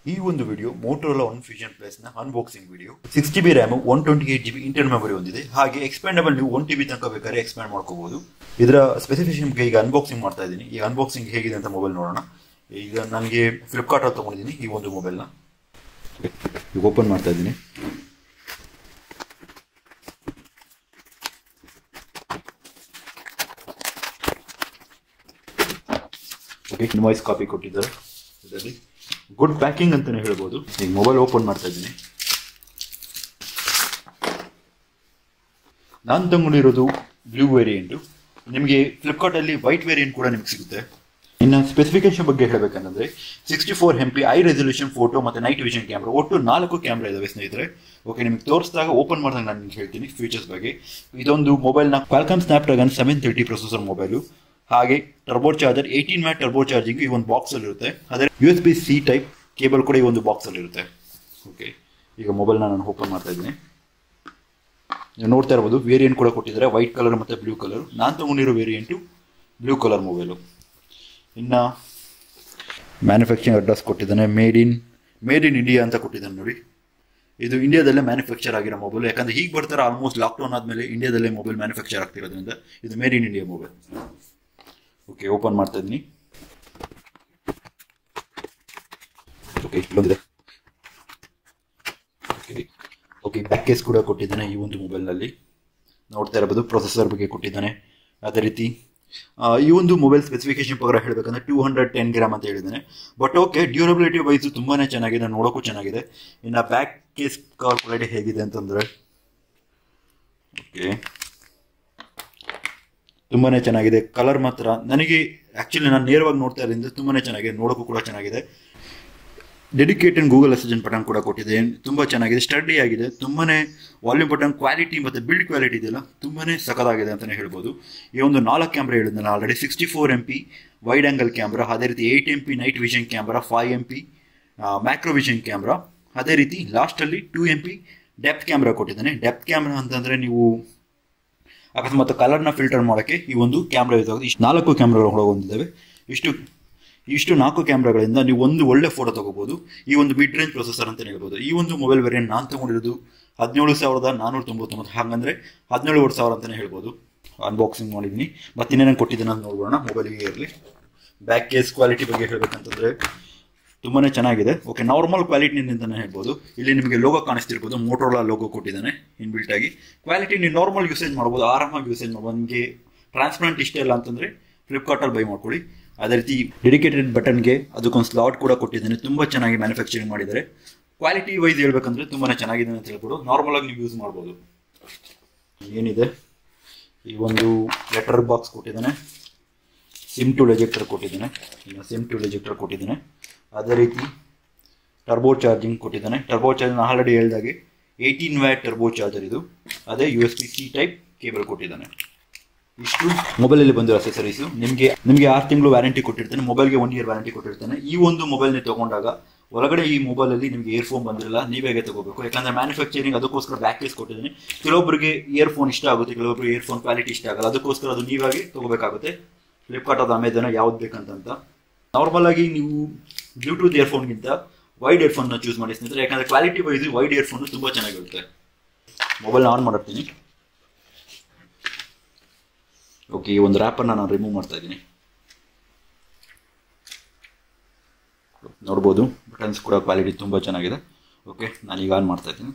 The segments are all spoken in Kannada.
ಈ ಒಂದು video Motorola one fusion plus ನ unboxing video six G B RAM one twenty eight G B internal memory ಹೊಂದಿದೆ ಹಾಗೆ ಎಕ್ಸ್ಪ್ಯಾಂಡಬಲ್ ನೀವು ಒನ್ ಟಿ ಬಿ ತನಕ ಬೇಕಾದ್ರೆ ಎಕ್ಸ್ಪ್ಯಾಂಡ್ ಮಾಡ್ಕೋಬಹುದು ಇದರ ಸ್ಪೆಸಿಫಿಕೇಶನ್ ಈಗ ಅನ್ಬಾಕ್ಸಿಂಗ್ ಮಾಡ್ತಾ ಇದ್ದೀನಿ ಈ ಅನ್ಬಾಕ್ಸಿಂಗ್ ಹೇಗಿದೆ ಅಂತ ಮೊಬೈಲ್ ನೋಡೋಣ ಈಗ ನನಗೆ ಫ್ಲಿಪ್ಕಾರ್ಟ್ ಅಲ್ಲಿ ತಗೊಂಡಿದ್ದೀನಿ ಈ ಒಂದು ಮೊಬೈಲ್ನ ಈಗ ಓಪನ್ ಮಾಡ್ತಾ ಇದ್ದೀನಿ ಓಕೆ ಇನ್ವಾಯ್ಸ್ ಕಾಪಿ ಕೊಟ್ಟಿದ್ದಾರೆ ಇದರಲ್ಲಿ ಗುಡ್ ಪ್ಯಾಕಿಂಗ್ ಅಂತಾನೆ ಹೇಳ್ಬೋದು ಈಗ ಮೊಬೈಲ್ ಓಪನ್ ಮಾಡ್ತಾ ಇದ್ದೀನಿ ನಾನು ತಗೊಂಡಿರೋದು ಬ್ಲೂ ವೇರಿಯಂಟು ನಿಮಗೆ ಫ್ಲಿಪ್ಕಾರ್ಟಲ್ಲಿ ವೈಟ್ ವೇರಿಯಂಟ್ ಕೂಡ ನಿಮಗೆ ಸಿಗುತ್ತೆ ಇನ್ನು ಸ್ಪೆಸಿಫಿಕೇಶನ್ ಬಗ್ಗೆ ಹೇಳಬೇಕಂದ್ರೆ sixty four M P I resolution photo ಮತ್ತು ನೈಟ್ ವಿಷನ್ ಕ್ಯಾಮ್ರಾ ಒಟ್ಟು ನಾಲ್ಕು ಕ್ಯಾಮ್ರಾ ಇದಾವೆ ಸ್ನೇಹಿತರೆ ಓಕೆ ನಿಮಗೆ ತೋರಿಸಿದಾಗ ಓಪನ್ ಮಾಡಿದಾಗ ನಾನು ನಿಮ್ಗೆ ಹೇಳ್ತೀನಿ ಫೀಚರ್ಸ್ ಬಗ್ಗೆ ಇದೊಂದು ಮೊಬೈಲ್ನ Qualcomm Snapdragon seven thirty processor mobile ಹಾಗೆ turbo charger eighteen watt turbo charging ಈ ಒಂದು ಬಾಕ್ಸ್ ಅಲ್ಲಿ ಇರುತ್ತೆ ಅದೇ U S B C type cable ಕೂಡ ಈ ಒಂದು ಬಾಕ್ಸ್ ಅಲ್ಲಿ ಇರುತ್ತೆ ಓಕೆ ಈಗ ಮೊಬೈಲ್ನ ನಾನು ಓಪನ್ ಮಾಡ್ತಾ ಇದ್ದೀನಿ ನೀವು ನೋಡ್ತಾ ಇರ್ಬೋದು ವೇರಿಯಂಟ್ ಕೂಡ ಕೊಟ್ಟಿದ್ದಾರೆ ವೈಟ್ ಕಲರ್ ಮತ್ತು ಬ್ಲೂ ಕಲರ್ ನಾನು ತಗೊಂಡಿರೋ ವೇರಿಯಂಟು ಬ್ಲೂ ಕಲರ್ ಮೊಬೈಲು ಇನ್ನು ಮ್ಯಾನುಫ್ಯಾಕ್ಚರಿಂಗ್ ಅಡ್ರೆಸ್ ಕೊಟ್ಟಿದ್ದಾನೆ made in made in India ಅಂತ ಕೊಟ್ಟಿದ್ದಾನೆ ನೋಡಿ ಇದು ಇಂಡಿಯಾದಲ್ಲೇ ಮ್ಯಾನುಫ್ಯಾಕ್ಚರ್ ಆಗಿರೋ ಮೊಬೈಲ್ ಯಾಕಂದ್ರೆ ಹೀಗೆ ಬರ್ತಾರೆ ಆಲ್ಮೋಸ್ಟ್ ಲಾಕ್ಡೌನ್ ಆದಮೇಲೆ ಇಂಡಿಯಾದಲ್ಲೇ ಮೊಬೈಲ್ ಮ್ಯಾನುಫ್ಯಾಕ್ಚರ್ ಆಗ್ತಿರೋದ್ರಿಂದ ಇದು made in India mobile okay open ಮಾಡ್ತಾ ಇದ್ದೀನಿ ಓಕೆ ಇಲ್ಲೊಂದಿದೆ ಓಕೆ ಓಕೆ ಬ್ಯಾಕ್ ಕೇಸ್ ಕೂಡ ಕೊಟ್ಟಿದ್ದಾನೆ ಈ ಒಂದು ಮೊಬೈಲ್ನಲ್ಲಿ ನೋಡ್ತಾ ಇರಬಹುದು ಪ್ರೊಸೆಸರ್ ಬಗ್ಗೆ ಕೊಟ್ಟಿದ್ದಾನೆ ಅದೇ ರೀತಿ ಆ, ಈ ಒಂದು ಮೊಬೈಲ್ ಸ್ಪೆಸಿಫಿಕೇಶನ್ ಪ್ರಕಾರ ಹೇಳಬೇಕಂದ್ರೆ ಟೂ ಹಂಡ್ರೆಡ್ ಟೆನ್ ಗ್ರಾಮ್ ಅಂತ ಹೇಳಿದ್ದಾನೆ ಬಟ್ ಓಕೆ ಡ್ಯೂರಬಿಲಿಟಿ ವೈಸು ತುಂಬಾನೇ ಚೆನ್ನಾಗಿದೆ ನೋಡೋಕ್ಕೂ ಚೆನ್ನಾಗಿದೆ ಇನ್ನು ಬ್ಯಾಕ್ ಕೇಸ್ ಕವರ್ ಕ್ವಾಲಿಟಿ ಹೇಗಿದೆ ಅಂತಂದ್ರೆ ಓಕೆ ತುಂಬಾನೇ ಚೆನ್ನಾಗಿದೆ ಕಲರ್ ಮಾತ್ರ ನನಗೆ ಆಕ್ಚುಲಿ ನಾನು ನೇರವಾಗಿ ನೋಡ್ತಾ ಇರೋದ್ರಿಂದ ತುಂಬಾನೇ ಚೆನ್ನಾಗಿದೆ ನೋಡೋಕ್ಕೂ ಕೂಡ ಚೆನ್ನಾಗಿದೆ ಡೆಡಿಕೇಟೆಡ್ ಗೂಗಲ್ ಅಸಿಸ್ಟೆಂಟ್ ಬಟನ್ ಕೂಡ ಕೊಟ್ಟಿದೆ ತುಂಬ ಚೆನ್ನಾಗಿದೆ ಸ್ಟಡಿ ಆಗಿದೆ ತುಂಬಾನೇ ವಾಲ್ಯೂಮ್ ಬಟನ್ ಕ್ವಾಲಿಟಿ ಮತ್ತು ಬಿಲ್ಡ್ ಕ್ವಾಲಿಟಿ ಇದೆಯಲ್ಲ ತುಂಬಾನೇ ಸಖತ್ತಾಗಿದೆ ಅಂತಲೇ ಹೇಳ್ಬೋದು ಈ ಒಂದು ನಾಲ್ಕು ಕ್ಯಾಮ್ರಾ ಹೇಳಿದ್ನಲ್ಲ already sixty four M P wide angle camera ಅದೇ ರೀತಿ eight M P night vision camera five M P macro vision camera ಅದೇ ರೀತಿ ಲಾಸ್ಟಲ್ಲಿ two M P depth camera ಕೊಟ್ಟಿದ್ದಾನೆ ಡೆಪ್ತ್ ಕ್ಯಾಮ್ರಾ ಅಂತಂದರೆ ನೀವು ಅಕಸ್ಮಾತ್ ಕಲರ್ನ ಫಿಲ್ಟರ್ ಮಾಡೋಕ್ಕೆ ಈ ಒಂದು ಕ್ಯಾಮ್ರಾ ಯೂಸ್ ಆಗುತ್ತೆ ಇಷ್ಟು ನಾಲ್ಕು ಕ್ಯಾಮ್ರಾಗಳು ಹೊಂದಿದ್ದಾವೆ ಇಷ್ಟು ಇಷ್ಟು ನಾಲ್ಕು ಕ್ಯಾಮ್ರಾಗಳಿಂದ ನೀವು ಒಂದು ಒಳ್ಳೆ ಫೋಟೋ ತಗೋಬಹುದು ಈ ಒಂದು ಮಿಡ್ ರೇಂಜ್ ಪ್ರೊಸೆಸರ್ ಅಂತ ಹೇಳ್ಬೋದು ಈ ಒಂದು ಮೊಬೈಲ್ ವೇರಿಯಂಟ್ ನಾನು ತಗೊಂಡಿರೋದು ಹದಿನೇಳು ಸಾವಿರದ ನಾನ್ನೂರ ತೊಂಬತ್ತೊಂಬತ್ತು ಹಾಗಂದ್ರೆ ಹದಿನೇಳುವರೆ ಸಾವಿರ ಅಂತಲೇ ಹೇಳ್ಬೋದು ಅನ್ಬಾಕ್ಸಿಂಗ್ ಮಾಡಿದ್ದೀನಿ ಮತ್ತೆ ಇನ್ನೇನು ಕೊಟ್ಟಿದ್ದೀನಿ ಅಂತ ನೋಡೋಣ ಮೊಬೈಲ್ಗೆ ಇರಲಿ ಬ್ಯಾಕ್ ಕೇಸ್ ಕ್ವಾಲಿಟಿ ಬಗ್ಗೆ ಹೇಳ್ಬೇಕಂತಂದ್ರೆ ತುಂಬಾನೇ ಚೆನ್ನಾಗಿದೆ ಓಕೆ ನಾರ್ಮಲ್ ಕ್ವಾಲಿಟಿ ಅಂತಲೇ ಹೇಳ್ಬೋದು ಇಲ್ಲಿ ನಿಮಗೆ ಲೋಗೋ ಕಾಣಿಸ್ತಿರ್ಬೋದು ಮೋಟೋರೋಲಾ ಲೋಗೋ ಕೊಟ್ಟಿದ್ದಾನೆ ಇನ್ಬಿಲ್ಟ್ ಆಗಿ ಕ್ವಾಲಿಟಿ ನೀವು ನಾರ್ಮಲ್ ಯೂಸೇಜ್ ಮಾಡ್ಬೋದು ಆರಾಮಾಗಿ ಯೂಸೇಜ್ ಮಾಡ್ಬೋದು ನಿಮಗೆ ಟ್ರಾನ್ಸ್ಪರೆಂಟ್ ಇಷ್ಟ ಇಲ್ಲ ಅಂತಂದ್ರೆ ಫ್ಲಿಪ್ಕಾರ್ಟಲ್ಲಿ ಬೈ ಮಾಡ್ಕೊಳ್ಳಿ ಅದೇ ರೀತಿ ಡೆಡಿಕೇಟೆಡ್ ಬಟನ್ಗೆ ಅದಕ್ಕೊಂದು ಸ್ಲಾಟ್ ಕೂಡ ಕೊಟ್ಟಿದ್ದಾನೆ ತುಂಬ ಚೆನ್ನಾಗಿ ಮ್ಯಾನುಫ್ಯಾಕ್ಚರಿಂಗ್ ಮಾಡಿದ್ದಾರೆ ಕ್ವಾಲಿಟಿ ವೈಸ್ ಹೇಳ್ಬೇಕಂದ್ರೆ ತುಂಬಾ ಚೆನ್ನಾಗಿದೆ ಅಂತ ಹೇಳ್ಬೋದು ನಾರ್ಮಲ್ ಆಗಿ ನೀವು ಯೂಸ್ ಮಾಡ್ಬೋದು ಏನಿದೆ ಈ ಒಂದು ಲೆಟರ್ ಬಾಕ್ಸ್ ಕೊಟ್ಟಿದ್ದಾನೆ ಸಿಮ್ ಟು ಲೆಜೆಕ್ಟರ್ ಕೊಟ್ಟಿದ್ದಾನೆ ಇನ್ನು ಸಿಮ್ ಟು ಲೆಜೆಕ್ಟರ್ ಕೊಟ್ಟಿದ್ದಾನೆ ಅದೇ ರೀತಿ ಟರ್ಬೋ ಚಾರ್ಜಿಂಗ್ ಕೊಟ್ಟಿದ್ದಾನೆ ಟರ್ಬೋ ಚಾರ್ಜ್ ಆಲ್ರೆಡಿ ಹೇಳ್ದಾಗೆ ಏಯ್ಟೀನ್ ವ್ಯಾಟ್ ಟರ್ಬೋ ಚಾರ್ಜರ್ ಇದು ಅದೇ U S B C type cable ಕೊಟ್ಟಿದ್ದಾನೆ ಇಷ್ಟು ಮೊಬೈಲಲ್ಲಿ ಬಂದಿರೋ ಅಸೆಸರೀಸು ನಿಮಗೆ ನಿಮಗೆ ಆರು ತಿಂಗಳು ವ್ಯಾರಂಟಿ ಕೊಟ್ಟಿರ್ತಾನೆ ಮೊಬೈಲ್ಗೆ ಒನ್ ಇಯರ್ ವ್ಯಾರಂಟಿ ಕೊಟ್ಟಿರ್ತಾನೆ ಈ ಒಂದು ಮೊಬೈಲ್ನ ತಗೊಂಡಾಗ ಒಳಗಡೆ ಈ ಮೊಬೈಲಲ್ಲಿ ನಿಮಗೆ ಇಯರ್ಫೋನ್ ಬಂದಿರಲ್ಲ ನೀವೇ ತಗೋಬೇಕು ಯಾಕಂದ್ರೆ ಮ್ಯಾನುಫ್ಯಾಕ್ಚರಿಂಗ್ ಅದಕ್ಕೋಸ್ಕರ ಬ್ಯಾಕ್ ಕೇಸ್ ಕೊಟ್ಟಿದ್ದೀನಿ ಕೆಲವೊಬ್ಬರಿಗೆ ಇಯರ್ಫೋನ್ ಇಷ್ಟ ಆಗುತ್ತೆ ಕೆಲವೊಬ್ಬರಿಗೆ ಇಯರ್ಫೋನ್ ಕ್ವಾಲಿಟಿ ಇಷ್ಟ ಆಗಲ್ಲ ಅದಕ್ಕೋಸ್ಕರ ಅದು ನೀವಾಗೆ ತಗೋಬೇಕಾಗುತ್ತೆ ಫ್ಲಿಪ್ಕಾರ್ಟ್ ಅದು ಅಮೆಝಾನ್ ಯಾವ್ದು ಬೇಕಂತಂತ ನಾರ್ಮಲ್ ಆಗಿ ನೀವು ಬ್ಲೂಟೂತ್ ಇಯರ್ಫೋನ್ಗಿಂತ ವೈಡ್ ಇಯರ್ಫೋನ್ನ ಚೂಸ್ ಮಾಡಿ ಸ್ನೇಹಿತರೆ ಯಾಕಂದ್ರೆ ಕ್ವಾಲಿಟಿ ವೈಸ್ ವೈಡ್ ಇಯರ್ಫೋನ್ ತುಂಬ ಚೆನ್ನಾಗಿರುತ್ತೆ ಮೊಬೈಲ್ನ ಆನ್ ಮಾಡಿರ್ತೀನಿ ಓಕೆ ಈ ಒಂದು ರ್ಯಾಪನ್ನು ನಾನು ರಿಮೂವ್ ಮಾಡ್ತಾ ಇದ್ದೀನಿ ನೋಡ್ಬೋದು ಬಟನ್ಸ್ ಕೂಡ ಕ್ವಾಲಿಟಿ ತುಂಬ ಚೆನ್ನಾಗಿದೆ ಓಕೆ ನಾನೀಗ ಆನ್ ಮಾಡ್ತಾ ಇದ್ದೀನಿ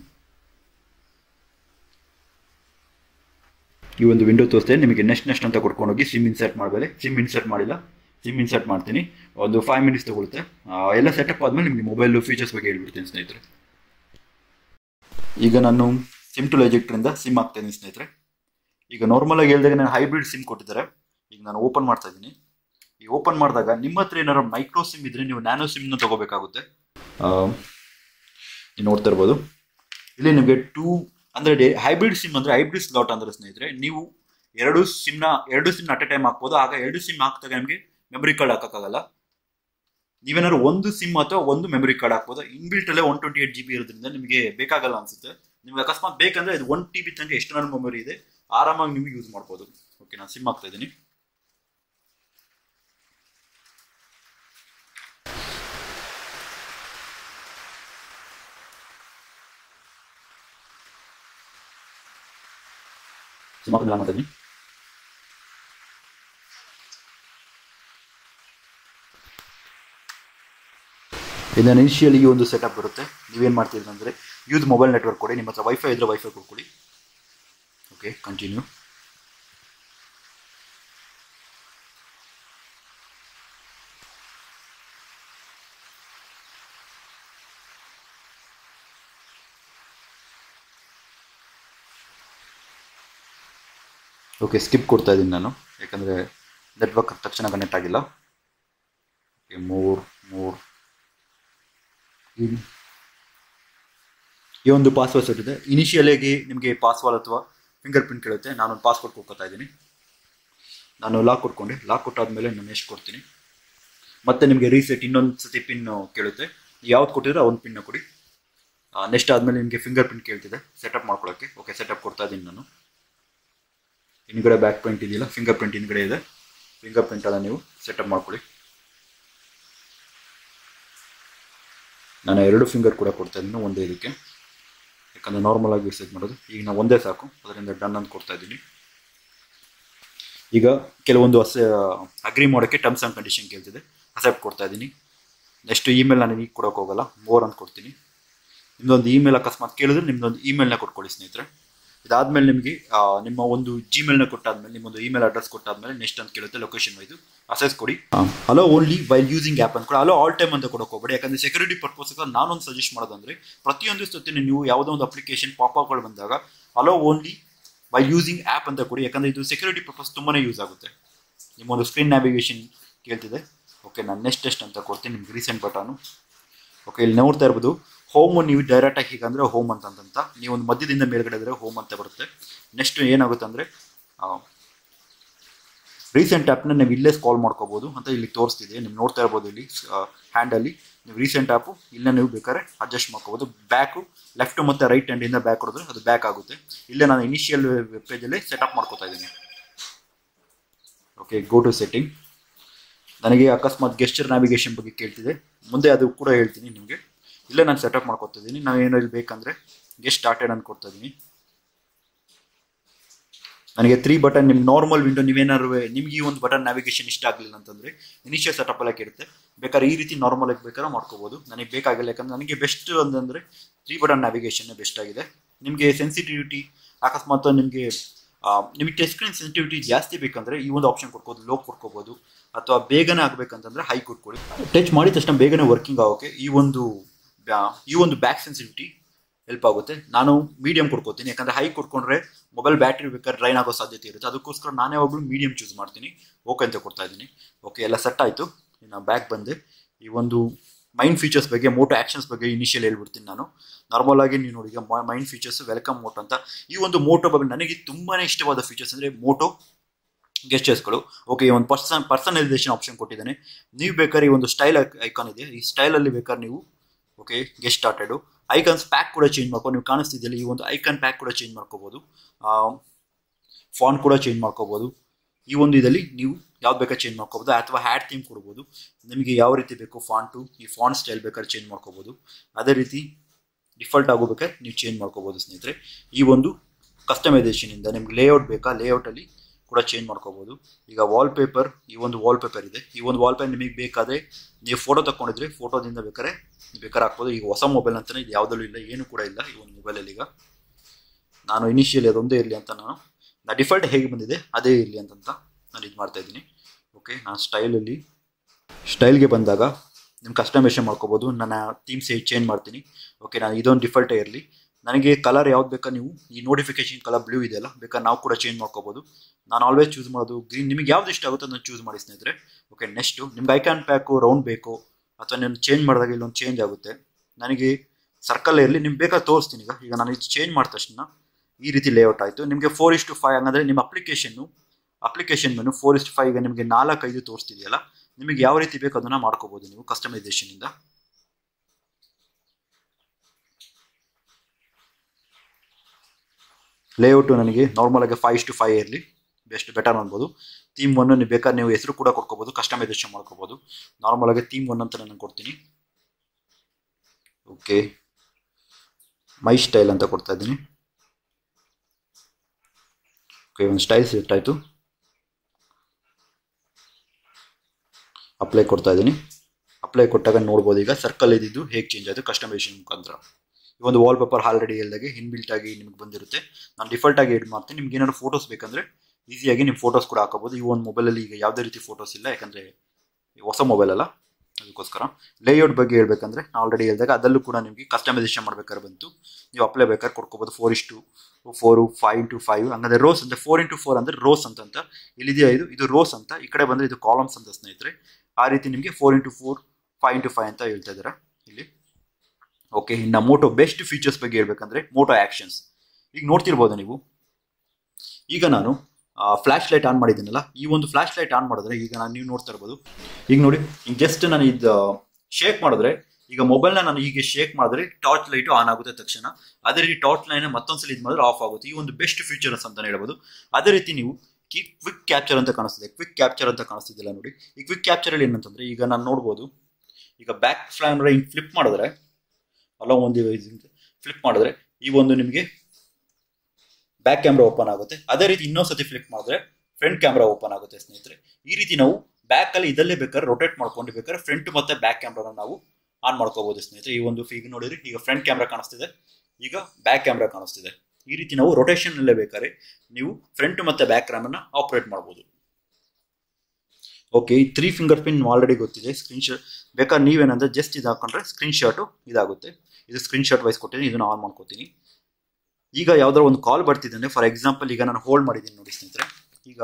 ಈ ಒಂದು ವಿಂಡೋ ತೋರಿಸ್ತೇನೆ ನಿಮಗೆ ನೆಕ್ಸ್ಟ್ ನೆಕ್ಸ್ಟ್ ಅಂತ ಕೊಟ್ಕೊಂಡೋಗಿ ಸಿಮ್ ಇನ್ಸರ್ಟ್ ಮಾಡಬೇಡಿ ಸಿಮ್ ಇನ್ಸರ್ಟ್ ಮಾಡಿಲ್ಲ ಸಿಮ್ ಇನ್ಸರ್ಟ್ ಮಾಡ್ತೀನಿ ಒಂದು ಫೈವ್ ಮಿನಿಟ್ಸ್ ತಗೊಳುತ್ತೆ ಆ, ಎಲ್ಲ ಸೆಟಪ್ ಆದಮೇಲೆ ನಿಮಗೆ ಮೊಬೈಲ್ ಫೀಚರ್ಸ್ ಬಗ್ಗೆ ಹೇಳ್ಬಿಡ್ತೀನಿ ಸ್ನೇಹಿತರೆ ಈಗ ನಾನು ಸಿಮ್ ಟು ಲೆಜೆಕ್ಟ್ರಿಂದ ಸಿಮ್ ಹಾಕ್ತೇನೆ ಸ್ನೇಹಿತರೆ ಈಗ ನಾರ್ಮಲ್ ಆಗಿ ಹೇಳಿದಾಗ ನಾನು ಹೈಬ್ರಿಡ್ ಸಿಮ್ ಕೊಟ್ಟಿದ್ದಾರೆ ಈಗ ನಾನು ಓಪನ್ ಮಾಡ್ತಾ ಇದ್ದೀನಿ ಈ ಓಪನ್ ಮಾಡಿದಾಗ ನಿಮ್ಮ ಹತ್ರ ಏನಾದ್ರು ಮೈಕ್ರೋ ಸಿಮ್ ಇದ್ರೆ ನೀವು ನ್ಯಾನೋ ಸಿಮ್ನ ತಗೋಬೇಕಾಗುತ್ತೆ ಆ, ನೀವು ನೋಡ್ತಾ ಇರ್ಬೋದು ಇಲ್ಲಿ ನಿಮಗೆ ಟೂ ಅಂದ್ರೆ ಹೈಬ್ರಿಡ್ ಸಿಮ್ ಅಂದ್ರೆ ಹೈಬ್ರಿಡ್ ಸ್ಲಾಟ್ ಅಂದ್ರೆ ಸ್ನೇಹಿತರೆ ನೀವು ಎರಡು ಸಿಮ್ನ ಎರಡು ಸಿಮ್ ಅಟ್ ಎ ಟೈಮ್ ಹಾಕ್ಬೋದು ಆಗ ಎರಡು ಸಿಮ್ ಹಾಕಿದಾಗ ನಿಮಗೆ ಮೆಮರಿ ಕಾರ್ಡ್ ಹಾಕೋಕ್ಕಾಗಲ್ಲ ನೀವೇನಾದ್ರು ಒಂದು ಸಿಮ್ ಅಥವಾ ಒಂದು ಮೆಮರಿ ಕಾರ್ಡ್ ಹಾಕ್ಬೋದು ಇನ್ಬಿಲ್ಟ್ ಅಲ್ಲೇ one twenty eight G B ಇರೋದ್ರಿಂದ ನಿಮಗೆ ಬೇಕಾಗಲ್ಲ ಅನ್ಸುತ್ತೆ ನಿಮ್ಗೆ ಅಕಸ್ಮಾತ್ ಬೇಕಂದ್ರೆ ಇದು ಒನ್ ಟಿ ಬಿ ತನಕ ಎಕ್ಸ್ಟರ್ನಲ್ ಮೆಮೊರಿ ಇದೆ ಆರಾಮಾಗಿ ನೀವು ಯೂಸ್ ಮಾಡ್ಬೋದು ಓಕೆ ನಾನು ಸಿಮ್ ಹಾಕ್ತಾ ಇದ್ದೀನಿ ಸುಮಾರು ನಾನು ಮಾಡ್ತೀನಿ ಇದನ್ನು ಇನಿಷಿಯಲಿ ಈ ಒಂದು ಸೆಟಪ್ ಬರುತ್ತೆ ನೀವೇನು ಮಾಡ್ತಿದ್ದೀರಿ ಅಂದರೆ ಯೂಸ್ ಮೊಬೈಲ್ ನೆಟ್ವರ್ಕ್ ಕೊಡಿ ನಿಮ್ಮ ಹತ್ರ ವೈಫೈ ಇದ್ದರೆ ವೈಫೈ ಕೊಡ್ಕೊಳ್ಳಿ ಓಕೆ ಕಂಟಿನ್ಯೂ ಓಕೆ ಸ್ಕಿಪ್ ಕೊಡ್ತಾ ಇದ್ದೀನಿ ನಾನು ಯಾಕಂದರೆ ನೆಟ್ವರ್ಕ್ ತಕ್ಷಣ ಕನೆಕ್ಟ್ ಆಗಿಲ್ಲ ಓಕೆ ಮೂರ್ ಮೂರ್ ಈ ಒಂದು ಪಾಸ್ವರ್ಡ್ ಸೆಟ್ ಇದೆ ಇನಿಷಿಯಲಾಗಿ ನಿಮಗೆ ಪಾಸ್ವರ್ಡ್ ಅಥವಾ ಫಿಂಗರ್ ಪ್ರಿಂಟ್ ಕೇಳುತ್ತೆ ನಾನು ಒಂದು ಪಾಸ್ವರ್ಡ್ ಕೊಡ್ಕೊತಾ ಇದ್ದೀನಿ ನಾನು ಲಾಕ್ ಕೊಟ್ಕೊಂಡೆ ಲಾಕ್ ಕೊಟ್ಟಾದ್ಮೇಲೆ ನಾನು ಎಷ್ಟು ಕೊಡ್ತೀನಿ ಮತ್ತೆ ನಿಮಗೆ ರೀಸೆಟ್ ಇನ್ನೊಂದು ಸತಿ ಪಿನ್ ಕೇಳುತ್ತೆ ಯಾವ್ದು ಕೊಟ್ಟಿದ್ರೆ ಒಂದು ಪಿನ್ನ ಕೊಡಿ ನೆಕ್ಸ್ಟ್ ಆದಮೇಲೆ ನಿಮಗೆ ಫಿಂಗರ್ ಪ್ರಿಂಟ್ ಕೇಳ್ತಿದೆ ಸೆಟಪ್ ಮಾಡ್ಕೊಳ್ಳೋಕ್ಕೆ ಓಕೆ ಸೆಟಪ್ ಕೊಡ್ತಾ ಇದ್ದೀನಿ ನಾನು ಹಿಂದ್ಗಡೆ ಬ್ಯಾಕ್ ಪ್ರಿಂಟ್ ಇದೆಯಲ್ಲ ಫಿಂಗರ್ ಪ್ರಿಂಟ್ ಹಿಂದ್ಗಡೆ ಇದೆ ಫಿಂಗರ್ ಪ್ರಿಂಟ್ ಅಲ್ಲ ನೀವು ಸೆಟಪ್ ಮಾಡ್ಕೊಳ್ಳಿ ನಾನು ಎರಡು ಫಿಂಗರ್ ಕೂಡ ಕೊಡ್ತಾ ಇದ್ದೀನಿ ಒಂದೇ ಇದಕ್ಕೆ ಯಾಕಂದರೆ ನಾರ್ಮಲ್ ಆಗಿ ಯೂಸೇಜ್ ಮಾಡೋದು ಈಗ ನಾವು ಒಂದೇ ಸಾಕು ಅದರಿಂದ ಡನ್ ಅಂತ ಕೊಡ್ತಾ ಇದ್ದೀನಿ ಈಗ ಕೆಲವೊಂದು ಅಸ ಅಗ್ರಿ ಮಾಡೋಕ್ಕೆ ಟರ್ಮ್ಸ್ ಆ್ಯಂಡ್ ಕಂಡೀಷನ್ ಕೇಳ್ತಿದೆ ಅಸೆಪ್ಟ್ ಕೊಡ್ತಾ ಇದ್ದೀನಿ ನೆಕ್ಸ್ಟ್ ಇಮೇಲ್ ನಾನು ಈಗ ಕೊಡೋಕೆ ಹೋಗಲ್ಲ ಮೋರ್ ಅಂತ ಕೊಡ್ತೀನಿ ನಿಮ್ಮದೊಂದು ಇಮೇಲ್ ಅಕಸ್ಮಾತ್ ಕೇಳಿದ್ರೆ ನಿಮ್ಮದೊಂದು ಇಮೇಲ್ನ ಕೊಟ್ಕೊಳ್ಳಿ ಸ್ನೇಹಿತರೆ ಇದಾದ್ಮೇಲೆ ನಿಮಗೆ ನಿಮ್ಮ ಒಂದು ಜಿಮೇಲ್ನ ಕೊಟ್ಟಾದ್ಮೇಲೆ ನಿಮ್ಮೊಂದು ಇಮೇಲ್ ಅಡ್ರೆಸ್ ಕೊಟ್ಟಾದ್ಮೇಲೆ ನೆಕ್ಸ್ಟ್ ಅಂತ ಕೇಳುತ್ತೆ ಲೊಕೇಶನ್ ವೈದು ಅಸೆಸ್ ಕೊಡಿ allow only while using app ಅಂತ ಕೂಡ ಹಲೋ ಆಲ್ ಟೈಮ್ ಅಂತ ಕೊಡೋಕೆ ಹೋಗಬೇಡಿ ಯಾಕಂದ್ರೆ ಸೆಕ್ಯೂರಿಟಿ ಪರ್ಪಸ್ಗೆ ನಾನೊಂದು ಸಜೆಸ್ಟ್ ಮಾಡೋದಂದ್ರೆ ಪ್ರತಿಯೊಂದು ಸತಿ ನೀವು ಯಾವುದೋ ಒಂದು ಅಪ್ಲಿಕೇಶನ್ ಪಾಪ್ಗಳು ಬಂದಾಗ allow only while using app ಅಂತ ಕೊಡಿ ಯಾಕಂದರೆ ಇದು ಸೆಕ್ಯೂರಿಟಿ ಪರ್ಪಸ್ ತುಂಬಾ ಯೂಸ್ ಆಗುತ್ತೆ ನಿಮ್ಮೊಂದು ಸ್ಕ್ರೀನ್ ನ್ಯಾವಿಗೇಷನ್ ಕೇಳ್ತಿದೆ ಓಕೆ ನಾನು ನೆಕ್ಸ್ಟ್ ಟೆಸ್ಟ್ ಅಂತ ಕೊಡ್ತೀನಿ ನಿಮ್ಗೆ ರೀಸೆಂಟ್ ಬಟನು ಓಕೆ ಇಲ್ಲಿ ನೋಡ್ತಾ ಇರ್ಬೋದು ಹೋಮ್ ನೀವು ಡೈರೆಕ್ಟಾಗಿ ಹೀಗಂದರೆ ಹೋಮ್ ಅಂತಂತ ನೀವು ಒಂದು ಮಧ್ಯದಿಂದ ಮೇಲ್ಗಡೆ ಇದ್ರೆ ಹೋಮ್ ಅಂತ ಬರುತ್ತೆ ನೆಕ್ಸ್ಟ್ ಏನಾಗುತ್ತೆ ಅಂದರೆ ರೀಸೆಂಟ್ ಆ್ಯಪ್ನ ನೀವು ಇಲ್ಲೇ ಸ್ಕಾಲ್ ಮಾಡ್ಕೋಬೋದು ಅಂತ ಇಲ್ಲಿ ತೋರಿಸ್ತಿದೆ ನೀವು ನೋಡ್ತಾ ಇರ್ಬೋದು ಇಲ್ಲಿ ಹ್ಯಾಂಡಲ್ಲಿ ನೀವು ರೀಸೆಂಟ್ ಆ್ಯಪು ಇಲ್ಲೇ ನೀವು ಬೇಕಾದ್ರೆ ಅಡ್ಜಸ್ಟ್ ಮಾಡ್ಕೋಬೋದು ಬ್ಯಾಕು ಲೆಫ್ಟ್ ಮತ್ತು ರೈಟ್ ಹ್ಯಾಂಡಿಂದ ಬ್ಯಾಕ್ ಹೊಡೆದ್ರೆ ಅದು ಬ್ಯಾಕ್ ಆಗುತ್ತೆ ಇಲ್ಲೇ ನಾನು ಇನಿಷಿಯಲ್ ವೆಬ್ ಪೇಜಲ್ಲಿ ಸೆಟಪ್ ಮಾಡ್ಕೋತಾ ಇದ್ದೀನಿ ಓಕೆ ಗೋ ಟು ಸೆಟ್ಟಿಂಗ್ ನನಗೆ ಅಕಸ್ಮಾತ್ ಗೆಸ್ಟರ್ ನ್ಯಾವಿಗೇಷನ್ ಬಗ್ಗೆ ಕೇಳ್ತಿದೆ ಮುಂದೆ ಅದು ಕೂಡ ಹೇಳ್ತೀನಿ ನಿಮಗೆ ಇಲ್ಲೇ ನಾನು ಸೆಟಪ್ ಮಾಡ್ಕೊತಾ ಇದ್ದೀನಿ ನಾವೇನೋ ಇಲ್ಲಿ ಬೇಕಂದರೆ ಗೆಸ್ಟ್ ಸ್ಟಾರ್ಟೆಡ್ ಅಂತ ಕೊಡ್ತಾ ಇದ್ದೀನಿ ನನಗೆ ತ್ರೀ ಬಟನ್ ನಿಮ್ಮ ನಾರ್ಮಲ್ ವಿಂಡೋ ನೀವೇನಾದ್ರು ನಿಮ್ಗೆ ಈ ಒಂದು ಬಟನ್ ನ್ಯಾವಿಗೇಷನ್ ಇಷ್ಟ ಆಗಲಿಲ್ಲ ಅಂತಂದರೆ ಇನಿಷಿಯಲ್ ಸೆಟಪ್ ಎಲ್ಲ ಕೇಳುತ್ತೆ ಬೇಕಾದ್ರೆ ಈ ರೀತಿ ನಾರ್ಮಲ್ ಆಗಿ ಬೇಕಾದ್ರೆ ಮಾಡ್ಕೋಬೋದು ನನಗೆ ಬೇಕಾಗಿಲ್ಲ ಯಾಕಂದ್ರೆ ನನಗೆ ಬೆಸ್ಟ್ ಅಂತಂದರೆ ತ್ರೀ ಬಟನ್ ನ್ಯಾವಿಗೇಷನ್ ಬೆಸ್ಟ್ ಆಗಿದೆ ನಿಮಗೆ ಸೆನ್ಸಿಟಿವಿಟಿ ಅಕಸ್ಮಾತ್ ನಿಮಗೆ ನಿಮಗೆ ಟಚ್ ಸ್ಕ್ರೀನ್ ಸೆನ್ಸಿಟಿವಿಟಿ ಜಾಸ್ತಿ ಬೇಕಂದ್ರೆ ಈ ಒಂದು ಆಪ್ಷನ್ ಕೊಡ್ಬೋದು ಲೋ ಕೊಡ್ಕೋಬೋದು ಅಥವಾ ಬೇಗನೆ ಆಗಬೇಕಂತಂದ್ರೆ ಹೈ ಕೊಟ್ಕೊಳ್ಳಿ ಟಚ್ ಮಾಡಿದ ತಕ್ಷಣ ಬೇಗನೆ ವರ್ಕಿಂಗ್ ಆಗೋಕೆ ಈ ಒಂದು ಈ ಒಂದು ಬ್ಯಾಕ್ ಸೆನ್ಸಿಟಿವಿಟಿ ಹೆಲ್ಪ್ ಆಗುತ್ತೆ ನಾನು ಮೀಡಿಯಂ ಕೊಡ್ಕೋತೀನಿ ಯಾಕಂದ್ರೆ ಹೈ ಕೊಟ್ಕೊಂಡ್ರೆ ಮೊಬೈಲ್ ಬ್ಯಾಟ್ರಿ ಬೇಕಾದ್ರೆ ಡ್ರೈನ್ ಆಗೋ ಸಾಧ್ಯತೆ ಇರುತ್ತೆ ಅದಕ್ಕೋಸ್ಕರ ನಾನೇ ಒಬ್ಳು ಮೀಡಿಯಂ ಚೂಸ್ ಮಾಡ್ತೀನಿ ಓಕೆ ಅಂತ ಕೊಡ್ತಾ ಇದ್ದೀನಿ ಓಕೆ ಎಲ್ಲ ಸೆಟ್ ಆಯಿತು ಇನ್ನು ಬ್ಯಾಕ್ ಬಂದೆ ಈ ಒಂದು ಮೈಂಡ್ ಫೀಚರ್ಸ್ ಬಗ್ಗೆ ಮೋಟೋ ಆ್ಯಕ್ಷನ್ಸ್ ಬಗ್ಗೆ ಇನಿಷಿಯಲ್ ಹೇಳ್ಬಿಡ್ತೀನಿ ನಾನು ನಾರ್ಮಲ್ ಆಗಿ ನೀವು ನೋಡಿ ಈಗ ಮೈಂಡ್ ಫೀಚರ್ಸ್ ವೆಲ್ಕಮ್ ಮೋಟೋ ಅಂತ ಈ ಒಂದು ಮೋಟೋ ಬಗ್ಗೆ ನನಗೆ ತುಂಬಾ ಇಷ್ಟವಾದ ಫೀಚರ್ಸ್ ಅಂದರೆ ಮೋಟೋ ಗೆಸ್ಟರ್ಸ್ಗಳು ಓಕೆ ಈ ಒಂದು ಪರ್ಸನ್ ಪರ್ಸನಲೈಸೇಷನ್ ಆಪ್ಷನ್ ಕೊಟ್ಟಿದ್ದಾನೆ ನೀವು ಬೇಕಾದ್ರೆ ಈ ಒಂದು ಸ್ಟೈಲ್ ಐಕಾನ್ ಇದೆ ಈ ಸ್ಟೈಲಲ್ಲಿ ಬೇಕಾದ್ರೆ ನೀವು ಓಕೆ ಗೆಸ್ಟ್ ಸ್ಟಾರ್ಟೆಡು ಐಕಾನ್ಸ್ ಪ್ಯಾಕ್ ಕೂಡ ಚೇಂಜ್ ಮಾಡ್ಕೊ ನೀವು ಕಾಣಿಸ್ತಿದ್ದಿಲ್ಲ ಈ ಒಂದು ಐಕಾನ್ ಪ್ಯಾಕ್ ಕೂಡ ಚೇಂಜ್ ಮಾಡ್ಕೋಬೋದು ಫಾನ್ ಕೂಡ ಚೇಂಜ್ ಮಾಡ್ಕೋಬೋದು ಈ ಒಂದು ಇದರಲ್ಲಿ ನೀವು ಯಾವ್ದು ಬೇಕಾದ್ರೆ ಚೇಂಜ್ ಮಾಡ್ಕೋಬೋದು ಅಥವಾ ಹ್ಯಾಡ್ ಥೀಮ್ ಕೊಡ್ಬೋದು ನಿಮಗೆ ಯಾವ ರೀತಿ ಬೇಕು ಫಾಂಟು ಈ ಫಾಂಟ್ ಸ್ಟೈಲ್ ಬೇಕಾದ್ರೆ ಚೇಂಜ್ ಮಾಡ್ಕೋಬೋದು ಅದೇ ರೀತಿ ಡಿಫಾಲ್ಟ್ ಆಗೋಬೇಕಾದ್ರೆ ನೀವು ಚೇಂಜ್ ಮಾಡ್ಕೋಬೋದು ಸ್ನೇಹಿತರೆ ಈ ಒಂದು ಕಸ್ಟಮೈಸೇಷನಿಂದ ನಿಮ್ಗೆ ಲೇಔಟ್ ಬೇಕಾ ಲೇಔಟಲ್ಲಿ ಕೂಡ ಚೇಂಜ್ ಮಾಡ್ಕೋಬೋದು ಈಗ ವಾಲ್ ಪೇಪರ್ ಈ ಒಂದು ವಾಲ್ ಪೇಪರ್ ಇದೆ ಈ ಒಂದು ವಾಲ್ ಪೇಪರ್ ನಿಮಗೆ ಬೇಕಾದರೆ ನೀವು ಫೋಟೋ ತಗೊಂಡಿದ್ರೆ ಫೋಟೋದಿಂದ ಬೇಕಾದ್ರೆ ನೀವು ಬೇಕಾದ್ರೆ ಹಾಕ್ಬೋದು ಈಗ ಹೊಸ ಮೊಬೈಲ್ ಅಂತಲೇ ಇದು ಯಾವುದಲ್ಲೂ ಇಲ್ಲ ಏನು ಕೂಡ ಇಲ್ಲ ಈ ಒಂದು ಮೊಬೈಲಲ್ಲಿ ಈಗ ನಾನು ಇನಿಷಿಯಲಿ ಅದೊಂದೇ ಇರಲಿ ಅಂತ ನಾನು ನಾ ಡಿಫಾಲ್ಟ್ ಹೇಗೆ ಬಂದಿದೆ ಅದೇ ಇರಲಿ ಅಂತಂತ ನಾನು ಇದು ಮಾಡ್ತಾ ಇದ್ದೀನಿ ಓಕೆ ನಾನು ಸ್ಟೈಲಲ್ಲಿ ಸ್ಟೈಲ್ಗೆ ಬಂದಾಗ ನಿಮ್ಮ ಕಸ್ಟಮೈಸೇಷನ್ ಮಾಡ್ಕೋಬೋದು ನನ್ನ ಥೀಮ್ಸ್ ಚೇಂಜ್ ಮಾಡ್ತೀನಿ ಓಕೆ ನಾನು ಇದೊಂದು ಡಿಫಾಲ್ಟೇ ಇರಲಿ ನನಗೆ ಕಲರ್ ಯಾವ್ದು ಬೇಕಾ ನೀವು ಈ ನೋಟಿಫಿಕೇಶನ್ ಕಲರ್ ಬ್ಲೂ ಇದೆಯಲ್ಲ ಬೇಕಾದ್ರೆ ನಾವು ಕೂಡ ಚೇಂಜ್ ಮಾಡ್ಕೋಬೋದು ನಾನು ಆಲ್ವೇಸ್ ಚೂಸ್ ಮಾಡೋದು ಗ್ರೀನ್ ನಿಮಗೆ ಯಾವ್ದು ಇಷ್ಟ ಆಗುತ್ತೋ ಅದನ್ನು ಚೂಸ್ ಮಾಡಿ ಸ್ನೇಹಿತರೆ ಓಕೆ ನೆಕ್ಸ್ಟು ನಿಮ್ಗೆ ಐಕಾನ್ ಪ್ಯಾಕು ರೌಂಡ್ ಬೇಕು ಅಥವಾ ನಾನು ಚೇಂಜ್ ಮಾಡಿದಾಗ ಇಲ್ಲೊಂದು ಚೇಂಜ್ ಆಗುತ್ತೆ ನನಗೆ ಸರ್ಕಲ್ ಇರಲಿ ನಿಮ್ಗೆ ಬೇಕಾದ್ರೆ ತೋರಿಸ್ತೀನಿ ಈಗ ಈಗ ನಾನು ಇದು ಚೇಂಜ್ ಮಾಡಿದ ತಕ್ಷಣ ಈ ರೀತಿ ಲೇಔಟ್ ಆಯಿತು ನಿಮಗೆ ಫೋರ್ ಇಷ್ಟು ಫೈವ್ ಹಂಗಂದರೆ ನಿಮ್ಮ ಅಪ್ಲಿಕೇಶನ್ನು ಅಪ್ಲಿಕೇಶನ್ ಮೆನು ಫೋರ್ ಇಷ್ಟು ಫೈವ್ ಈಗ ನಿಮಗೆ ನಾಲ್ಕೈದು ತೋರಿಸ್ತಿದೆಯಲ್ಲ ನಿಮಗೆ ಯಾವ ರೀತಿ ಬೇಕು ಅದನ್ನು ಮಾಡ್ಕೋಬೋದು ನೀವು ಕಸ್ಟಮೈಸೇಷನಿಂದ ಲೇಔಟು ನನಗೆ ನಾರ್ಮಲ್ ಆಗಿ ಫೈವ್ ಇಷ್ಟು ಫೈವ್ ಇರಲಿ ಬೆಸ್ಟ್ ಬೆಟರ್ ಅನ್ಬೋದು ಥೀಮ್ ಒನ್ ನೀವು ಬೇಕಾದ್ರೆ ನೀವು ಹೆಸರು ಕೂಡ ಕೊಡ್ಕೋಬೋದು ಕಸ್ಟಮೈಸೇಷನ್ ಮಾಡ್ಕೋಬೋದು ನಾರ್ಮಲ್ ಆಗಿ ಥೀಮ್ ಒನ್ ಅಂತ ನಾನು ಕೊಡ್ತೀನಿ ಓಕೆ ಮೈ ಸ್ಟೈಲ್ ಅಂತ ಕೊಡ್ತಾ ಇದ್ದೀನಿ ಓಕೆ ಒಂದು ಸ್ಟೈಲ್ ಸೆಟ್ ಆಯಿತು ಅಪ್ಲೈ ಕೊಡ್ತಾ ಇದ್ದೀನಿ ಅಪ್ಲೈ ಕೊಟ್ಟಾಗ ನೋಡ್ಬೋದು ಈಗ ಸರ್ಕಲ್ ಇದ್ದಿದ್ದು ಹೇಗೆ ಚೇಂಜ್ ಆಯಿತು ಕಸ್ಟಮೈಸೇಷನ್ ಮುಖಾಂತರ ಈ ಒಂದು ವಾಲ್ ಪೇಪರ್ ಆಲ್ರೆಡಿ ಹೇಳ್ದಾಗೆ ಇನ್ಬಿಲ್ಟ್ ಆಗಿ ನಿಮ್ಗೆ ಬಂದಿರುತ್ತೆ ನಾನು ಡಿಫಾಲ್ಟ್ ಆಗಿ ಎಡ್ ಮಾಡ್ತೀನಿ ನಿಮ್ಗೆ ಏನಾದ್ರು ಫೋಟೋಸ್ ಬೇಕಂದ್ರೆ ಈಸಿಯಾಗಿ ನಿಮ್ಮ ಫೋಟೋಸ್ ಕೂಡ ಹಾಕೋಬೋದು ಈ ಒಂದು ಮೊಬೈಲಲ್ಲಿ ಈಗ ಯಾವುದೇ ರೀತಿ ಫೋಟೋಸ್ ಇಲ್ಲ ಯಾಕಂದರೆ ಹೊಸ ಮೊಬೈಲ್ ಅಲ್ಲ ಅದಕ್ಕೋಸ್ಕರ ಲೇಔಟ್ ಬಗ್ಗೆ ಹೇಳ್ಬೇಕಂದ್ರೆ ನಾನು ಆಲ್ರೆಡಿ ಹೇಳಿದಾಗ ಅದರಲ್ಲೂ ಕೂಡ ನಿಮಗೆ ಕಸ್ಟಮೈಸೇಷನ್ ಮಾಡ್ಬೇಕಾದ್ರೆ ಬಂತು ನೀವು ಅಪ್ಲೈ ಬೇಕಾದ್ರೆ ಕೊಡ್ಕೋಬೋದು ಫೋರ್ ಇಷ್ಟು ಫೋರು ಫೈವ್ ಇಂಟು ಫೈವ್ ಹಂಗಂದ್ರೆ ರೋಸ್ ಅಂತ ಫೋರ್ ಇಂಟು ಫೋರ್ ಅಂದರೆ ರೋಸ್ ಅಂತ ಅಂತ ಇಲ್ಲಿದೆಯಾ ಇದು ಇದು ರೋಸ್ ಅಂತ ಈ ಕಡೆ ಬಂದರೆ ಇದು ಕಾಲಮ್ಸ್ ಅಂತ ಸ್ನೇಹಿತರೆ ಆ ರೀತಿ ನಿಮಗೆ four into four five into five ಅಂತ ಹೇಳ್ತಾ ಇದ್ದಾರೆ ಇಲ್ಲಿ ಓಕೆ ಇನ್ನು ಮೋಟೋ ಬೆಸ್ಟ್ ಫೀಚರ್ಸ್ ಬಗ್ಗೆ ಹೇಳ್ಬೇಕಂದ್ರೆ ಮೋಟೋ ಆ್ಯಕ್ಷನ್ಸ್ ಈಗ ನೋಡ್ತಿರ್ಬೋದು ನೀವು ಈಗ ನಾನು ಫ್ಲಾಶ್ ಲೈಟ್ ಆನ್ ಮಾಡಿದ್ದೀನಲ್ಲ ಈ ಒಂದು ಫ್ಲಾಶ್ ಲೈಟ್ ಆನ್ ಮಾಡಿದ್ರೆ ಈಗ ನಾನು ನೀವು ನೋಡ್ತಾ ಇರ್ಬೋದು ಈಗ ನೋಡಿ ಈಗ ಜಸ್ಟ್ ನಾನು ಇದು ಶೇಕ್ ಮಾಡಿದ್ರೆ ಈಗ ಮೊಬೈಲ್ನ ನಾನು ಹೀಗೆ ಶೇಕ್ ಮಾಡಿದ್ರೆ ಟಾರ್ಚ್ ಲೈಟು ಆನ್ ಆಗುತ್ತೆ ತಕ್ಷಣ ಅದೇ ರೀತಿ ಟಾರ್ಚ್ ಲೈನ್ ಮತ್ತೊಂದ್ಸಲ ಇದು ಮಾಡಿದ್ರೆ ಆಫ್ ಆಗುತ್ತೆ ಈ ಒಂದು ಬೆಸ್ಟ್ ಫೀಚರ್ಸ್ ಅಂತ ಹೇಳ್ಬೋದು ಅದೇ ರೀತಿ ನೀವು ಕಿ ಕ್ವಿಕ್ ಕ್ಯಾಪ್ಚರ್ ಅಂತ ಕಾಣಿಸ್ತಿದೆ ಕ್ವಿಕ್ ಕ್ಯಾಪ್ಚರ್ ಅಂತ ಕಾಣಿಸ್ತಿದ್ದಿಲ್ಲ ನೋಡಿ ಈ ಕ್ವಿಕ್ ಕ್ಯಾಪ್ಚರಲ್ಲಿ ಏನಂತಂದ್ರೆ ಈಗ ನಾನು ನೋಡ್ಬೋದು ಈಗ ಬ್ಯಾಕ್ ಫ್ಲಾಮ್ರ ಹಿಂಗೆ ಫ್ಲಿಪ್ ಮಾಡಿದ್ರೆ ಅಲ್ಲ ಒಂದು ಫ್ಲಿಪ್ ಮಾಡಿದ್ರೆ ಈ ಒಂದು ನಿಮಗೆ ಬ್ಯಾಕ್ ಕ್ಯಾಮ್ರಾ ಓಪನ್ ಆಗುತ್ತೆ ಅದೇ ರೀತಿ ಇನ್ನೊಂದು ಸತಿ ಫ್ಲಿಪ್ ಮಾಡಿದ್ರೆ ಫ್ರಂಟ್ ಕ್ಯಾಮ್ರಾ ಓಪನ್ ಆಗುತ್ತೆ ಸ್ನೇಹಿತರೆ ಈ ರೀತಿ ನಾವು ಬ್ಯಾಕ್ ಅಲ್ಲಿ ಇದಲ್ಲೇ ಬೇಕಾದ್ರೆ ರೊಟೇಟ್ ಮಾಡ್ಕೊಂಡು ಬೇಕಾದ್ರೆ ಫ್ರಂಟ್ ಮತ್ತೆ ಬ್ಯಾಕ್ ಕ್ಯಾಮ್ರಾನ ನಾವು ಆನ್ ಮಾಡ್ಕೋಬಹುದು ಸ್ನೇಹಿತರೆ ಈ ಒಂದು ಈಗ ನೋಡಿದ್ರೆ ಈಗ ಫ್ರಂಟ್ ಕ್ಯಾಮ್ರಾ ಕಾಣಿಸ್ತಿದೆ ಈಗ ಬ್ಯಾಕ್ ಕ್ಯಾಮ್ರಾ ಕಾಣಿಸ್ತಿದೆ ಈ ರೀತಿ ನಾವು ರೊಟೇಷನ್ ಅಲ್ಲೇ ಬೇಕಾದ್ರೆ ನೀವು ಫ್ರಂಟ್ ಮತ್ತೆ ಬ್ಯಾಕ್ ಕ್ಯಾಮ್ರಾನ ಆಪರೇಟ್ ಮಾಡ್ಬೋದು ಓಕೆ ಈ ತ್ರೀ ಫಿಂಗರ್ ಪಿನ್ ಆಲ್ರೆಡಿ ಗೊತ್ತಿದೆ ಸ್ಕ್ರೀನ್ ಶಾಟ್ ಬೇಕಾದ್ರೆ ನೀವೇನಂದ್ರೆ ಜಸ್ಟ್ ಇದು ಹಾಕೊಂಡ್ರೆ ಸ್ಕ್ರೀನ್ ಶಾಟು ಇದಾಗುತ್ತೆ ಇದು ಸ್ಕ್ರೀನ್ ಶಾಟ್ ವೈಸ್ ಕೊಟ್ಟಿದ್ದೀನಿ ಇದನ್ನ ಆನ್ ಮಾಡ್ಕೋತೀನಿ ಈಗ ಯಾವ್ದಾದ್ರು ಒಂದು ಕಾಲ್ ಬರ್ತಿದ್ದಾನೆ ಫಾರ್ ಎಕ್ಸಾಂಪಲ್ ಈಗ ನಾನು ಹೋಲ್ಡ್ ಮಾಡಿದ್ದೀನಿ ನೋಡಿ ಸ್ನೇಹಿತರೆ ಈಗ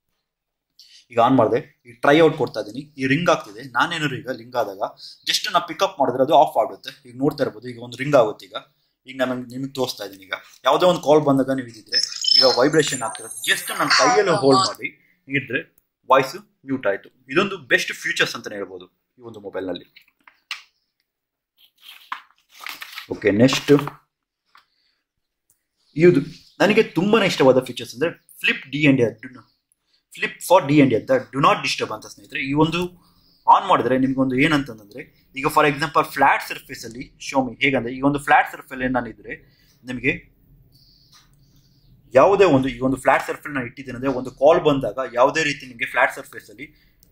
ಈಗ ಆನ್ ಮಾಡಿದೆ ಈಗ ಟ್ರೈ ಔಟ್ ಕೊಡ್ತಾ ಇದ್ದೀನಿ ಈ ರಿಂಗ್ ಆಗ್ತಿದೆ ನಾನೇನಾದ್ರು ಈಗ ಲಿಂಗ್ ಆದಾಗ ಜಸ್ಟ್ ನಾನು ಪಿಕಪ್ ಮಾಡಿದ್ರೆ ಅದು ಆಫ್ ಆಗುತ್ತೆ ಈಗ ನೋಡ್ತಾ ಇರ್ಬೋದು ಈಗ ಒಂದು ರಿಂಗ್ ಆಗುತ್ತೆ ಈಗ ಈಗ ನಾನು ನಿಮಗೆ ತೋರಿಸ್ತಾ ಇದ್ದೀನಿ ಈಗ ಯಾವುದೋ ಒಂದು ಕಾಲ್ ಬಂದಾಗ ನೀವು ಇದ್ದಿದ್ರೆ ಈಗ ವೈಬ್ರೇಷನ್ ಆಗ್ತಿರೋದು ಜಸ್ಟ್ ನಾನು ಕೈಯಲ್ಲಿ ಹೋಲ್ಡ್ ಮಾಡಿ ಇದ್ರೆ ವಾಯ್ಸ್ ಮ್ಯೂಟ್ ಆಯಿತು ಇದೊಂದು ಬೆಸ್ಟ್ ಫ್ಯೂಚರ್ಸ್ ಅಂತಲೇ ಹೇಳ್ಬೋದು ಈ ಒಂದು ಮೊಬೈಲ್ನಲ್ಲಿ ಓಕೆ ನೆಕ್ಸ್ಟ್ ಇದು ನನಗೆ ತುಂಬಾನೇ ಇಷ್ಟವಾದ ಫೀಚರ್ಸ್ ಅಂದ್ರೆ flip D and flip for D and ಅಂತ ಡು ನಾಟ್ ಡಿಸ್ಟರ್ಬ್ ಅಂತ ಸ್ನೇಹಿತರೆ ಈ ಒಂದು ಆನ್ ಮಾಡಿದ್ರೆ ನಿಮ್ಗೊಂದು ಏನಂತಂದ್ರೆ ಈಗ ಫಾರ್ ಎಕ್ಸಾಂಪಲ್ ಫ್ಲಾಟ್ ಸರ್ಫೇಸ್ ಅಲ್ಲಿ ಶೋಮಿ ಹೇಗಂದ್ರೆ ಈ ಒಂದು ಫ್ಲಾಟ್ ಸರ್ಫೇಸ್ ಏನಾನಿದ್ರೆ ನಿಮಗೆ ಯಾವುದೇ ಒಂದು ಈ ಒಂದು ಫ್ಲಾಟ್ ಸರ್ಫೇಸ್ ನಾನು ಇಟ್ಟಿದ್ದೇನೆ ಅಂದ್ರೆ ಒಂದು ಕಾಲ್ ಬಂದಾಗ ಯಾವುದೇ ರೀತಿ ನಿಮಗೆ ಫ್ಲಾಟ್ ಸರ್ಫೇಸ್ ಅಲ್ಲಿ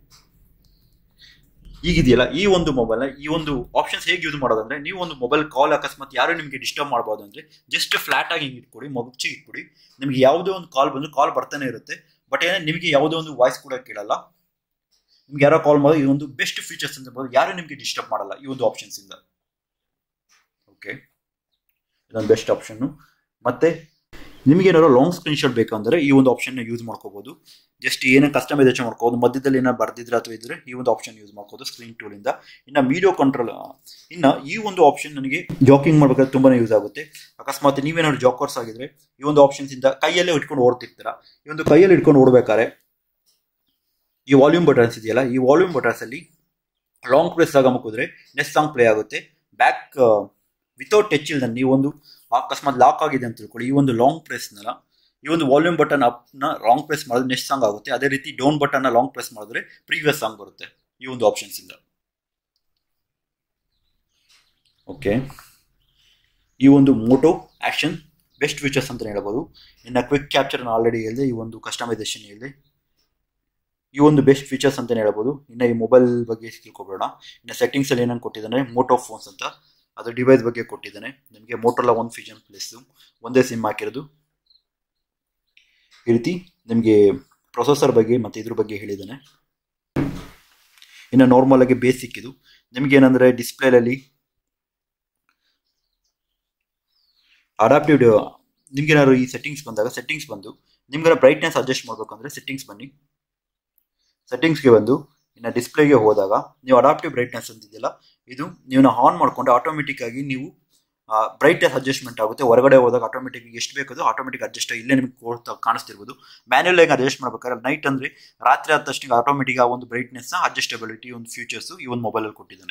ಈಗಿದೆಯಲ್ಲ ಈ ಒಂದು ಮೊಬೈಲ್ ಈ ಒಂದು ಆಪ್ಷನ್ಸ್ ಹೇಗೆ ಯೂಸ್ ಮಾಡೋದಂದ್ರೆ ನೀವು ಒಂದು ಮೊಬೈಲ್ ಕಾಲ್ ಅಕಸ್ಮಾತ್ ಯಾರು ನಿಮಗೆ ಡಿಸ್ಟರ್ಬ್ ಮಾಡ್ಬೋದು ಅಂದ್ರೆ ಜಸ್ಟ್ ಫ್ಲಾಟ್ ಆಗಿ ಹಿಂಗೆ ಇಟ್ಕೊಡಿ ಮುಚ್ಚಿ ಇಟ್ಕೊಡಿ ನಿಮಗೆ ಯಾವುದೇ ಒಂದು ಕಾಲ್ ಬಂದು ಕಾಲ್ ಬರ್ತಾನೆ ಇರುತ್ತೆ ಬಟ್ ಏನೇ ನಿಮಗೆ ಯಾವುದೇ ಒಂದು ವಾಯ್ಸ್ ಕೂಡ ಕೇಳಲ್ಲ ನಿಮ್ಗೆ ಯಾರೋ ಕಾಲ್ ಮಾಡೋದು ಈ ಒಂದು ಬೆಸ್ಟ್ ಫೀಚರ್ಸ್ ಅಂತ ಹೇಳ್ಬೋದು ಯಾರು ನಿಮಗೆ ಡಿಸ್ಟರ್ಬ್ ಮಾಡಲ್ಲ ಈ ಒಂದು ಆಪ್ಷನ್ಸ್ ಇಂದ ಓಕೆ ಇದೊಂದು ಬೆಸ್ಟ್ ಆಪ್ಷನ್ನು ಮತ್ತೆ ನಿಮಗೆ ಏನಾದ್ರು ಲಾಂಗ್ ಸ್ಕ್ರೀನ್ ಶಾಟ್ ಬೇಕಂದ್ರೆ ಈ ಒಂದು ಆಪ್ಷನ್ ಯೂಸ್ ಮಾಡ್ಕೋಬಹುದು ಜಸ್ಟ್ ಏನೇ ಕಸ್ಟಮೈಸೇಷನ್ ಮಾಡ್ಕೋಬಹುದು ಮಧ್ಯದಲ್ಲಿ ಏನೋ ಬರ್ದಿದ್ರೆ ಅಥವಾ ಇದ್ರೆ ಈ ಒಂದು ಆಪ್ಷನ್ ಯೂಸ್ ಮಾಡ್ಕೋದು ಸ್ಕ್ರೀನ್ ಟೂಲ್ ಇಂದ ಇನ್ನು ವಿಡಿಯೋ ಕಂಟ್ರೋಲ್ ಇನ್ನು ಈ ಒಂದು ಆಪ್ಷನ್ ನನಗೆ ಜಾಕಿಂಗ್ ಮಾಡ್ಬೇಕಾದ್ರೆ ತುಂಬಾನೇ ಯೂಸ್ ಆಗುತ್ತೆ ಅಕಸ್ಮಾತ್ ನೀವೇನಾದ್ರು ಜಾಕರ್ಸ್ ಆಗಿದ್ರೆ ಈ ಒಂದು ಆಪ್ಷನ್ಸ್ ಇಂದ ಕೈಯಲ್ಲೇ ಇಟ್ಕೊಂಡು ಓಡ್ತಿರ್ತೀರಾ ಈ ಒಂದು ಕೈಯಲ್ಲಿ ಇಟ್ಕೊಂಡು ಓಡ್ಬೇಕಾದ್ರೆ ಈ ವಾಲ್ಯೂಮ್ ಬಟನ್ಸ್ ಇದೆಯಲ್ಲ ಈ ವಾಲ್ಯೂಮ್ ಬಟನ್ಸ್ ಅಲ್ಲಿ ಲಾಂಗ್ ಪ್ರೆಸ್ ಆಗ ಮುಗಿದ್ರೆ ನೆಕ್ಸ್ಟ್ ಸಾಂಗ್ ಪ್ಲೇ ಆಗುತ್ತೆ ಬ್ಯಾಕ್ ವಿತೌಟ್ ಟಚ್ ಇಲ್ದ ನೀವೊಂದು ಅಕಸ್ಮಾತ್ ಲಾಕ್ ಆಗಿದೆ ಅಂತ ತಿಳ್ಕೊಳ್ಳಿ ಈ ಒಂದು ಲಾಂಗ್ ಪ್ರೆಸ್ನಲ್ಲ ಈ ಒಂದು ವಾಲ್ಯೂಮ್ ಬಟನ್ ಅಪ್ನ ಲಾಂಗ್ ಪ್ರೆಸ್ ಮಾಡಿದ್ರೆ ನೆಕ್ಸ್ಟ್ ಸಾಂಗ್ ಆಗುತ್ತೆ ಅದೇ ರೀತಿ ಡೌನ್ ಬಟನ್ನ ಲಾಂಗ್ ಪ್ರೆಸ್ ಮಾಡಿದ್ರೆ ಪ್ರೀವಿಯಸ್ ಸಾಂಗ್ ಬರುತ್ತೆ ಈ ಒಂದು ಆಪ್ಷನ್ಸ್ ಇಂದ ಓಕೆ ಈ ಒಂದು ಮೋಟೋ ಆಕ್ಷನ್ ಬೆಸ್ಟ್ ಫೀಚರ್ಸ್ ಅಂತ ಹೇಳ್ಬೋದು ಇನ್ನು ಕ್ವಿಕ್ ಕ್ಯಾಪ್ಚರ್ ಆಲ್ರೆಡಿ ಹೇಳಿದೆ ಈ ಒಂದು ಕಸ್ಟಮೈಸೇಷನ್ ಹೇಳಿದೆ ಈ ಒಂದು ಬೆಸ್ಟ್ ಫೀಚರ್ಸ್ ಅಂತಲೇ ಹೇಳ್ಬೋದು ಇನ್ನು ಈ ಮೊಬೈಲ್ ಬಗ್ಗೆ ತಿಳ್ಕೊಬೇಡ ಇನ್ನು ಸೆಟ್ಟಿಂಗ್ಸ್ ಅಲ್ಲಿ ಏನೇನು ಕೊಟ್ಟಿದ್ದಾನೆ ಮೋಟೋ ಫೋನ್ಸ್ ಅಂತ ಅದು ಡಿವೈಸ್ ಬಗ್ಗೆ ಕೊಟ್ಟಿದ್ದಾನೆ ನಿಮಗೆ ಮೋಟೋಲ್ಲ ಒನ್ ಫಿಜನ್ ಪ್ಲಸ್ ಒಂದೇ ಸಿಮ್ ಹಾಕಿರೋದು ಈ ರೀತಿ ನಿಮಗೆ ಪ್ರೊಸೆಸರ್ ಬಗ್ಗೆ ಮತ್ತು ಇದ್ರ ಬಗ್ಗೆ ಹೇಳಿದ್ದಾನೆ ಇನ್ನು ನಾರ್ಮಲ್ ಆಗಿ ಬೇಸಿಕ್ ಇದು ನಿಮ್ಗೆ ಏನಂದ್ರೆ ಡಿಸ್ಪ್ಲೇಲಲ್ಲಿ ಅಡಾಪ್ಟಿವ್ ನಿಮ್ಗೇನಾದ್ರು ಈ ಸೆಟ್ಟಿಂಗ್ಸ್ ಬಂದಾಗ ಸೆಟ್ಟಿಂಗ್ಸ್ ಬಂದು ನಿಮ್ಗೆ ಬ್ರೈಟ್ನೆಸ್ ಅಡ್ಜಸ್ಟ್ ಮಾಡ್ಬೇಕಂದ್ರೆ ಸೆಟ್ಟಿಂಗ್ಸ್ ಬನ್ನಿ ಸೆಟ್ಟಿಂಗ್ಸ್ಗೆ ಬಂದು ಇನ್ನು ಡಿಸ್ಪ್ಲೇಗೆ ಹೋದಾಗ ನೀವು ಅಡಾಪ್ಟಿವ್ ಬ್ರೈಟ್ನೆಸ್ ಅಂತಿದೆಯಲ್ಲ ಇದು ನೀವು ಆನ್ ಮಾಡ್ಕೊಂಡು ಆಟೋಮೆಟಿಕ್ ಆಗಿ ನೀವು ಬ್ರೈಟ್ನೆಸ್ ಅಡ್ಜಸ್ಟ್ಮೆಂಟ್ ಆಗುತ್ತೆ ಹೊರಗಡೆ ಹೋದಾಗ ಆಟೋಮೆಟಿಕ್ ಎಷ್ಟು ಬೇಕದು ಆಟೋಮೆಟಿಕ್ ಅಡ್ಜಸ್ಟ್ ಇಲ್ಲೇ ನಿಮ್ಗೆ ಕೊಡ್ತಾ ಕಾಣಿಸ್ತಿರ್ಬೋದು ಮ್ಯಾನ್ಯಲ್ ಆಗಿ ಅಡ್ಜಸ್ಟ್ ಮಾಡ್ಬೇಕಾದ್ರೆ ನೈಟ್ ಅಂದರೆ ರಾತ್ರಿ ಆದ ತಕ್ಷಣ ಆಟೋಮೆಟಿಕ್ ಆ ಒಂದು ಬ್ರೈಟ್ನೆಸ್ನ ಅಡ್ಜಸ್ಟಬಿಲಿಟಿ ಒಂದು ಫೀಚರ್ಸು ಈ ಒಂದು ಮೊಬೈಲಲ್ಲಿ ಕೊಟ್ಟಿದ್ದಾನೆ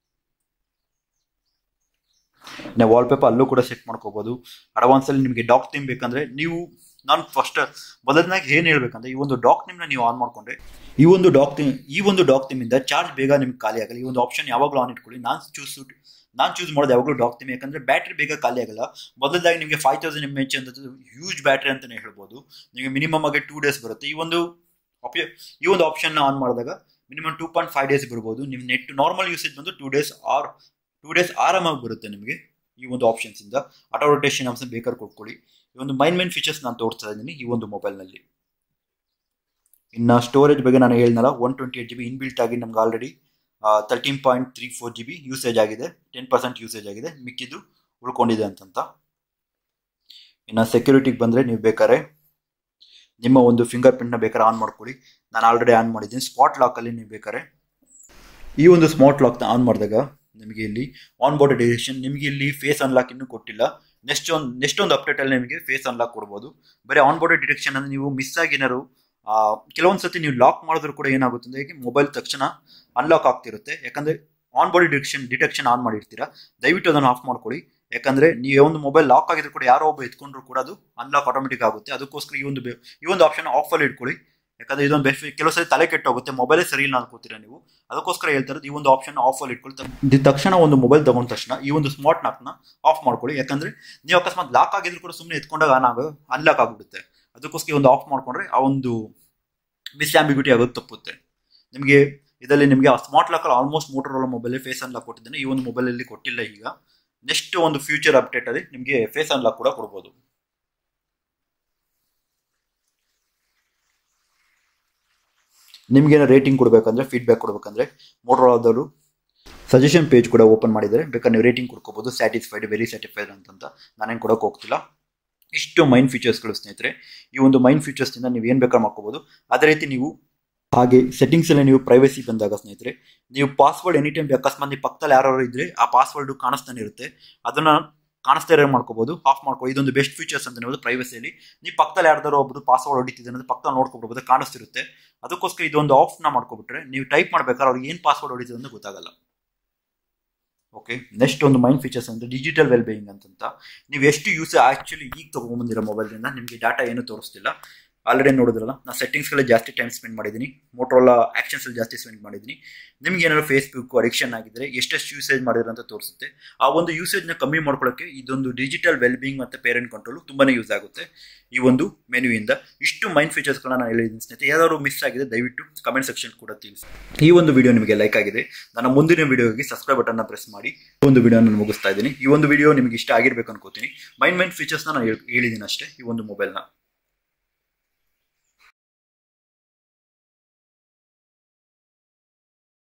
ನೀವು ವಾಲ್ಪೇಪರ್ ಅಲ್ಲೂ ಕೂಡ ಸೆಟ್ ಮಾಡ್ಕೋಬಹುದು ಅಡ್ವಾನ್ಸ್ ಅಲ್ಲಿ ನಿಮಗೆ ಡಾಕ್ ಥೀಮ್ ಬೇಕಂದ್ರೆ ನೀವು ನಾನು ಫಸ್ಟ್ ಮೊದಲನಾಗಿ ಏನು ಹೇಳ್ಬೇಕಂದ್ರೆ ಈ ಒಂದು ಡಾಕ್ ಥೀಮ್ನ ನೀವು ಆನ್ ಮಾಡ್ಕೊಂಡ್ರೆ ಈ ಒಂದು ಡಾಕ್ ಥೀಮ್ ಈ ಒಂದು ಡಾಕ್ ಥೀಮ್ ಇಂದ ಚಾರ್ಜ್ ಬೇಗ ನಿಮ್ಗೆ ಖಾಲಿ ಆಗಲ್ಲ ಈ ಒಂದು ಆಪ್ಷನ್ ಯಾವಾಗಲೂ ಆನ್ ಇಟ್ಕೊಳ್ಳಿ ನಾನು ಚೂಸ್ ನಾನು ಚೂಸ್ ಮಾಡೋದು ಯಾವಾಗಲೂ ಡಾಕ್ ಥೀಮ್ ಯಾಕಂದ್ರೆ ಬ್ಯಾಟ್ರಿ ಬೇಗ ಖಾಲಿ ಆಗಲ್ಲ ಮೊದಲದಾಗಿ ನಿಮಗೆ ಫೈವ್ ತೌಸಂಡ್ ಎಮ್ ಎಚ್ ಅಂತ ಹ್ಯೂಜ್ ಬ್ಯಾಟ್ರಿ ಅಂತಲೇ ಹೇಳ್ಬೋದು ನಿಮಗೆ ಮಿನಿಮಮ್ ಆಗಿ ಟೂ ಡೇಸ್ ಬರುತ್ತೆ ಈ ಒಂದು ಆಪ್ಯ ಈ ಒಂದು ಆಪ್ಷನ್ ಆನ್ ಮಾಡಿದಾಗ minimum two point five days ಬರ್ಬೋದು ನಿಮ್ಮ ನೆಟ್ ನಾರ್ಮಲ್ ಯೂಸೇಜ್ ಬಂದು two days or two days ಆರಾಮಾಗಿ ಬರುತ್ತೆ ನಿಮಗೆ ಈ ಒಂದು ಆಪ್ಷನ್ಸ್ ಇಂದ ಆಟೋ ರೊಟೇಷನ್ ಆಪ್ಷನ್ ಬೇಕಾದ್ರೆ ಕೊಟ್ಕೊಳ್ಳಿ ಈ ಒಂದು ಮೈನ್ ಮೈನ್ ಫೀಚರ್ಸ್ ನಾನು ತೋರಿಸ್ತಾ ಇದ್ದೀನಿ ಈ ಒಂದು ಮೊಬೈಲ್ನಲ್ಲಿ ಇನ್ನು ಸ್ಟೋರೇಜ್ ಬಗ್ಗೆ ನಾನು ಹೇಳಿದ್ನಲ್ಲ one twenty eight G B inbuilt ಆಗಿ ನಮ್ಗೆ already thirteen point three four G B usage ಆಗಿದೆ ಟೆನ್ ಪರ್ಸೆಂಟ್ ಯೂಸೇಜ್ ಆಗಿದೆ ಮಿಕ್ಕಿದ್ದು ಉಳ್ಕೊಂಡಿದೆ ಅಂತಂತ ಇನ್ನು ಸೆಕ್ಯೂರಿಟಿಗೆ ಬಂದರೆ ನೀವು ಬೇಕಾದ್ರೆ ನಿಮ್ಮ ಒಂದು ಫಿಂಗರ್ ಪ್ರಿಂಟ್ನ ಬೇಕಾದ್ರೆ ಆನ್ ಮಾಡ್ಕೊಳ್ಳಿ ನಾನು ಆಲ್ರೆಡಿ ಆನ್ ಮಾಡಿದ್ದೀನಿ ಸ್ಪಾಟ್ ಲಾಕಲ್ಲಿ ನೀವು ಬೇಕಾದ್ರೆ ಈ ಒಂದು ಸ್ಮಾರ್ಟ್ ಲಾಕ್ನ ಆನ್ ಮಾಡಿದಾಗ ನಿಮಗೆ ಇಲ್ಲಿ ಆನ್ ಬೋರ್ಡ್ ಡಿರೆಕ್ಷನ್ ನಿಮಗೆ ಇಲ್ಲಿ ಫೇಸ್ ಅನ್ಲಾಕ್ ಇನ್ನೂ ಕೊಟ್ಟಿಲ್ಲ ನೆಕ್ಸ್ಟ್ ಒಂದು ನೆಕ್ಸ್ಟ್ ಒಂದು ಅಪ್ಡೇಟಲ್ಲಿ ನಿಮಗೆ ಫೇಸ್ ಅನ್ಲಾಕ್ ಕೊಡ್ಬೋದು ಬರೀ ಆನ್ ಬೋರ್ಡ್ ಡಿರೆಕ್ಷನ್ ಅಂದರೆ ನೀವು ಮಿಸ್ ಆಗಿ ಏನಾದ್ರು ಕೆಲವೊಂದು ಸತಿ ನೀವು ಲಾಕ್ ಮಾಡಿದ್ರು ಕೂಡ ಏನಾಗುತ್ತೆ ಅಂದರೆ ಮೊಬೈಲ್ ತಕ್ಷಣ ಅನ್ಲಾಕ್ ಆಗ್ತಿರುತ್ತೆ ಯಾಕಂದರೆ on body detection detection on ಮಾಡಿರ್ತೀರಾ ದಯವಿಟ್ಟು ಅದನ್ನು ಆಫ್ ಮಾಡ್ಕೊಳ್ಳಿ ಯಾಕಂದರೆ ನೀವು ಒಂದು ಮೊಬೈಲ್ ಲಾಕ್ ಆಗಿದ್ರು ಕೂಡ ಯಾರೋ ಒಬ್ಬ ಎತ್ಕೊಂಡ್ರು ಕೂಡ ಅದು ಅನ್ಲಾಕ್ ಆಟೋಮೆಟಿಕ್ ಆಗುತ್ತೆ ಅದಕ್ಕೋಸ್ಕರ ಈ ಒಂದು ಈ ಒಂದು ಆಪ್ಷನ್ ಆಫಲ್ಲಿ ಇಟ್ಕೊಳ್ಳಿ ಯಾಕಂದ್ರೆ ಇದೊಂದು ಬೆಸ್ಟ್ ಕೆಲವು ಸರಿ ತಲೆ ಕೆಟ್ಟೋಗುತ್ತೆ ಮೊಬೈಲೇ ಸರಿ ಇಲ್ಲ ಅನ್ಕೋತೀರಾ ನೀವು ಅದಕ್ಕೋಸ್ಕರ ಹೇಳ್ತಾರೆ ಈ ಒಂದು ಆಪ್ಷನ್ ಆಫಲ್ಲಿ ಇಟ್ಕೊಳ್ಳಿ ತಕ್ಷಣ ಒಂದು ಮೊಬೈಲ್ ತಗೊಂಡ ತಕ್ಷಣ ಈ ಒಂದು ಸ್ಮಾರ್ಟ್ ನಾಕ್ನ ಆಫ್ ಮಾಡ್ಕೊಳ್ಳಿ ಯಾಕಂದ್ರೆ ನೀವು ಅಕಸ್ಮಾತ್ ಲಾಕ್ ಆಗಿದ್ರು ಕೂಡ ಸುಮ್ಮನೆ ಎತ್ಕೊಂಡಾಗ ಆನ್ ಆಗ ಅನ್ಲಾಕ್ ಆಗಿಬಿಡುತ್ತೆ ಅದಕ್ಕೋಸ್ಕರ ಒಂದು ಆಫ್ ಮಾಡ್ಕೊಂಡ್ರೆ ಆ ಒಂದು ಮಿಸ್ ಆಂಬಿಗ್ಯೂಟಿ ಆಗೋದು ತಪ್ಪುತ್ತೆ ನಿಮಗೆ ಇದರಲ್ಲಿ ನಿಮಗೆ ಸ್ಮಾರ್ಟ್ ಲಾಕಲ್ಲಿ almost Motorola mobile face unlock ಕೊಟ್ಟಿದ್ದೇನೆ ಈ ಒಂದು ಮೊಬೈಲಲ್ಲಿ ಕೊಟ್ಟಿಲ್ಲ ಈಗ ನೆಕ್ಸ್ಟ್ ಒಂದು ಫ್ಯೂಚರ್ ಅಪ್ಡೇಟ್ ಅಲ್ಲಿ ನಿಮಗೆ ಫೇಸ್ ಅನ್ಲಾಕ್ ಕೂಡ ಕೊಡ್ಬೋದು ನಿಮ್ಗೇನೋ ರೇಟಿಂಗ್ ಕೊಡಬೇಕಂದ್ರೆ ಫೀಡ್ಬ್ಯಾಕ್ ಕೊಡಬೇಕಂದ್ರೆ ಮೋಟರೋಲಾದವರು ಸಜೆಷನ್ ಪೇಜ್ ಕೂಡ ಓಪನ್ ಮಾಡಿದರೆ ಬೇಕಾದ್ರೆ ನೀವು ರೇಟಿಂಗ್ ಕೊಡ್ಕೋಬೋದು ಸ್ಯಾಟಿಸ್ಫೈಡ್ ವೆರಿ ಸ್ಯಾಟಿಸ್ಫೈಡ್ ಅಂತಂತ ನಾನೇನು ಕೊಡೋಕೆ ಹೋಗ್ತಿಲ್ಲ ಇಷ್ಟು ಮೈನ್ ಫೀಚರ್ಸ್ಗಳು ಸ್ನೇಹಿತರೆ ಈ ಒಂದು ಮೈನ್ ಫೀಚರ್ಸ್ನಿಂದ ನೀವು ಏನು ಬೇಕಾದ್ರೂ ಮಾಡ್ಕೋಬೋದು ಅದೇ ರೀತಿ ನೀವು ಹಾಗೆ ಸೆಟ್ಟಿಂಗ್ಸ್ ಅಲ್ಲಿ ನೀವು ಪ್ರೈವಸಿ ಬಂದಾಗ ಸ್ನೇಹಿತರೆ ನೀವು ಪಾಸ್ವರ್ಡ್ ಎನಿ ಟೈಮ್ ಅಕಸ್ಮಾತ್ ನೀವು ಪಕ್ಕದಲ್ಲಿ ಯಾರು ಇದ್ರೆ ಆ ಪಾಸ್ವರ್ಡ್ ಕಾಣಿಸ್ತಾನೆ ಇರುತ್ತೆ ಅದನ್ನ ಕಾಣಿಸ್ತಾ ಇರೋ ಮಾಡ್ಕೋಬಹುದು ಆಫ್ ಮಾಡ್ಕೋ ಇದೊಂದು ಬೆಸ್ಟ್ ಫೀಚರ್ಸ್ ಅಂತ ಹೇಳ್ಬೋದು ಪ್ರೈವಸಿಯಲ್ಲಿ ನೀವು ಪಕ್ಕದಲ್ಲಿ ಯಾರ್ದಾರು ಒಬ್ಬರು ಪಾಸ್ವರ್ಡ್ ಹೊಡಿತಿದ್ರೆ ಅಂದ್ರೆ ಪಕ್ಕದಲ್ಲಿ ನೋಡ್ಕೊಬಿಡ್ಬೋದು ಕಾಣಿಸ್ತಿರುತ್ತೆ ಅದಕ್ಕೋಸ್ಕರ ಇದೊಂದು ಆಫ್ನ ಮಾಡ್ಕೊಬಿಟ್ರೆ ನೀವು ಟೈಪ್ ಮಾಡ್ಬೇಕಾದ್ರೆ ಅವ್ರಿಗೆ ಏನು ಪಾಸ್ವರ್ಡ್ ಹೊಡಿತಿದೆ ಅಂತ ಗೊತ್ತಾಗಲ್ಲ ಓಕೆ ನೆಕ್ಸ್ಟ್ ಒಂದು ಮೈನ್ ಫೀಚರ್ಸ್ ಅಂದ್ರೆ ಡಿಜಿಟಲ್ ವೆಲ್ ಬೇಯಿಂಗ್ ಅಂತಂತ ನೀವು ಎಷ್ಟು ಯೂಸ್ ಆಕ್ಚುಲಿ ಈಗ ತೊಗೊಂಬಂದಿರೋ ಮೊಬೈಲ್ನಿಂದ ನಿಮಗೆ ಡಾಟಾ ಏನು ತೋರಿಸ್ತಿಲ್ಲ ಆಲ್ರೆಡಿ ನೋಡಿದ್ರಲ್ಲ ನಾನು ಸೆಟ್ಟಿಂಗ್ಸ್ಗಳಲ್ಲಿ ಜಾಸ್ತಿ ಟೈಮ್ ಸ್ಪೆಂಡ್ ಮಾಡಿದ್ದೀನಿ ಮೋಟ್ರೋಲ ಆ್ಯಕ್ಷನ್ಸಲ್ಲಿ ಜಾಸ್ತಿ ಸ್ಪೆಂಡ್ ಮಾಡಿದ್ದೀನಿ ನಿಮ್ಗೆ ಏನಾದ್ರು ಫೇಸ್ಬುಕ್ ಅಡಿಕ್ಷನ್ ಆಗಿದ್ರೆ ಎಷ್ಟೆಷ್ಟು ಯೂಸೇಜ್ ಮಾಡಿದ್ರೆ ಅಂತ ತೋರಿಸುತ್ತೆ ಆ ಒಂದು ಯೂಸೇಜ್ನ ಕಮ್ಮಿ ಮಾಡ್ಕೊಳ್ಳೋಕ್ಕೆ ಇದೊಂದು ಡಿಜಿಟಲ್ ವೆಲ್ಬೀಯಿಂಗ್ ಮತ್ತು ಪೇರೆಂಟ್ ಕಂಟ್ರೋಲು ತುಂಬಾ ಯೂಸ್ ಆಗುತ್ತೆ ಈ ಒಂದು ಮೆನ್ಯೂಯಿಂದ ಇಷ್ಟು ಮೈನ್ ಫೀಚರ್ಸ್ಗಳನ್ನ ನಾನು ಹೇಳಿದ್ದೀನಿ ಸ್ನೇಹಿತರೆ ಯಾವ್ದಾದ್ರು ಮಿಸ್ ಆಗಿದೆ ದಯವಿಟ್ಟು ಕಮೆಂಟ್ ಸೆಕ್ಷನ್ ಕೂಡ ತಿಳಿಸಿ ಈ ಒಂದು ವಿಡಿಯೋ ನಿಮಗೆ ಲೈಕ್ ಆಗಿದೆ ನನ್ನ ಮುಂದಿನ ವಿಡಿಯೋಗೆ ಸಬ್ಸ್ಕ್ರೈಬ್ ಬಟನ್ನ ಪ್ರೆಸ್ ಮಾಡಿ ಈ ಒಂದು ವಿಡಿಯೋ ನಾನು ಮುಗಿಸ್ತಾ ಇದ್ದೀನಿ ಈ ಒಂದು ವಿಡಿಯೋ ನಿಮಗೆ ಇಷ್ಟ ಆಗಿರ್ಬೇಕು ಅನ್ಕೋತೀನಿ ಮೈನ್ ಮೈನ್ ಫೀಚರ್ಸ್ನ ನಾನು ಹೇಳಿದ್ದೀನಿ ಅಷ್ಟೇ ಈ ಒಂದು ಮೊಬೈಲ್ನ